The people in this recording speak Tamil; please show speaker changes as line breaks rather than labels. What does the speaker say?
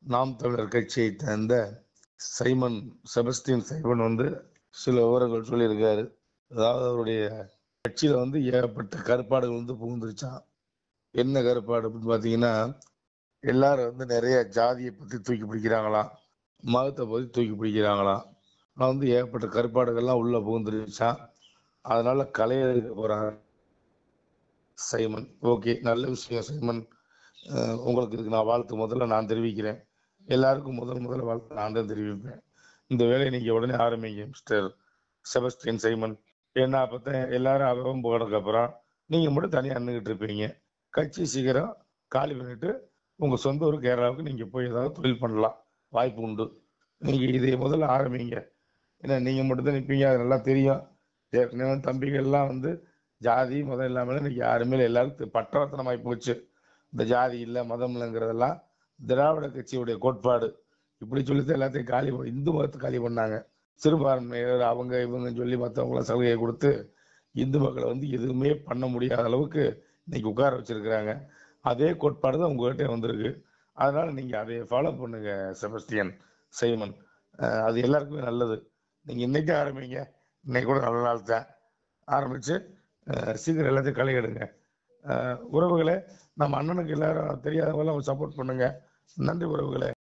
நாம் தமிழர் கட்சியை சேர்ந்த சைமன் செபஸ்டின் சைமன் வந்து சில விவரங்கள் சொல்லியிருக்காரு அதாவது அவருடைய கட்சியில வந்து ஏகப்பட்ட கருப்பாடுகள் வந்து புகுந்துருச்சான் என்ன கருப்பாடு அப்படின்னு பார்த்தீங்கன்னா எல்லாரும் வந்து நிறைய ஜாதியை பத்தி தூக்கி பிடிக்கிறாங்களாம் மதத்தை பத்தி தூக்கி பிடிக்கிறாங்களாம் ஆனால் வந்து ஏகப்பட்ட கருப்பாடுகள்லாம் உள்ள புகுந்துருச்சான் அதனால கலையை எடுக்க போறாங்க சைமன் ஓகே நல்ல விஷயம் சைமன் அஹ் உங்களுக்கு இதுக்கு நான் வாழ்த்து முதல்ல நான் தெரிவிக்கிறேன் எல்லாருக்கும் முதல் முதல்ல வாழ்த்து நான் தான் தெரிவிப்பேன் இந்த வேலையை நீங்க உடனே ஆரம்பிங்க மிஸ்டர் செபஸ்டின் சைமன் ஏன்னா அப்பதான் எல்லாரும் அவன் போனதுக்கு அப்புறம் நீங்க மட்டும் தனியா நின்றுகிட்டு இருப்பீங்க கட்சி சீக்கிரம் காலி பண்ணிட்டு உங்க சொந்த ஊர் கேரளாவுக்கு நீங்க போய் ஏதாவது தொழில் பண்ணலாம் வாய்ப்பு உண்டு நீங்க இதை முதல்ல ஆரம்பிங்க ஏன்னா நீங்க மட்டும் தான் நிற்பீங்க அது நல்லா தெரியும் ஏற்கனவே தம்பிகள் எல்லாம் வந்து ஜாதி மதம் இல்லாமல் இன்னைக்கு யாருமே இல்லை. எல்லாரும் பட்டவர்த்தனமாகி போச்சு இந்த ஜாதி இல்லை மதம் இல்லைங்கிறதெல்லாம் திராவிட கட்சியுடைய கோட்பாடு இப்படி சொல்லிட்டு எல்லாத்தையும் காலி பண்ணி- இந்து மதத்தை காலி பண்ணாங்க சிறுபான்மையர் அவங்க இவங்கன்னு சொல்லி மற்றவங்கள சலுகையை கொடுத்து இந்து மக்களை வந்து எதுவுமே பண்ண முடியாத அளவுக்கு இன்னைக்கு உட்கார வச்சிருக்கிறாங்க அதே கோட்பாடு தான் உங்ககிட்ட வந்திருக்கு அதனால நீங்க அதை ஃபாலோ பண்ணுங்க செபஸ்டியன் சைமன் அஹ் அது எல்லாருக்குமே நல்லது நீங்க இன்னைக்கு ஆரம்பிங்க இன்னைக்கு கூட நல்ல நாள் தான் ஆரம்பிச்சு அஹ் சீக்கிரம் எல்லாத்தையும் களை எடுங்க அஹ் உறவுகளே நம்ம அண்ணனுக்கு எல்லாரும் தெரியாதவங்க சப்போர்ட் பண்ணுங்க நன்றி உறவுகளே